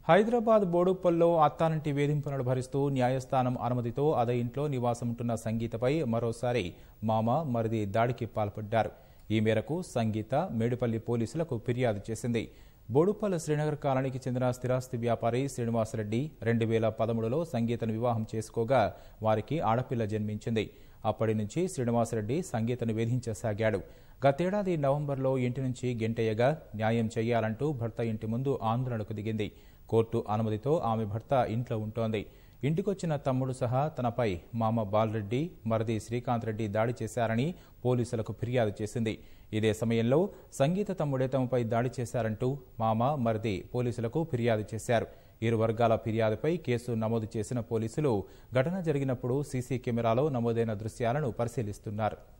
హైదరాబాద్ బోడుప్పల్లో అత్తానంటి వేధింపులను భరిస్తూ న్యాయస్థానం అనుమతితో అదే ఇంట్లో నివాసముంటున్న సంగీతపై మరోసారి మామ మరిది దాడికి పాల్పడ్డారు ఈ మేరకు సంగీత మేడిపల్లి పోలీసులకు ఫిర్యాదు చేసింది బోడుప్పల్ శ్రీనగర్ కాలనీకి చెందిన స్థిరాస్తి వ్యాపారి శ్రీనివాసరెడ్డి రెండు వేల పదమూడులో సంగీతను వివాహం చేసుకోగా వారికి ఆడపిల్ల జన్మించింది అప్పటి నుంచి శ్రీనివాసరెడ్డి సంగీతను వేధించసాగాడు గతేడాది నవంబర్లో ఇంటి నుంచి గెంటయ్యగా న్యాయం చేయాలంటూ భర్త ఇంటి ముందు ఆందోళనకు దిగింది కోర్టు అనుమతితో ఆమె భర్త ఇంట్లో ఉంటోంది ఇంటికొచ్చిన తమ్ముడు సహా తనపై మామ బాలరెడ్డి మరది శ్రీకాంత్ రెడ్డి దాడి చేశారని పోలీసులకు ఫిర్యాదు చేసింది ఇదే సమయంలో సంగీత తమ్ముడే తమపై దాడి చేశారంటూ మామ మరిది పోలీసులకు ఫిర్యాదు చేశారు ఇరు వర్గాల ఫిర్యాదుపై కేసు నమోదు చేసిన పోలీసులు ఘటన జరిగినప్పుడు సీసీ కెమెరాలో నమోదైన దృశ్యాలను పరిశీలిస్తున్నారు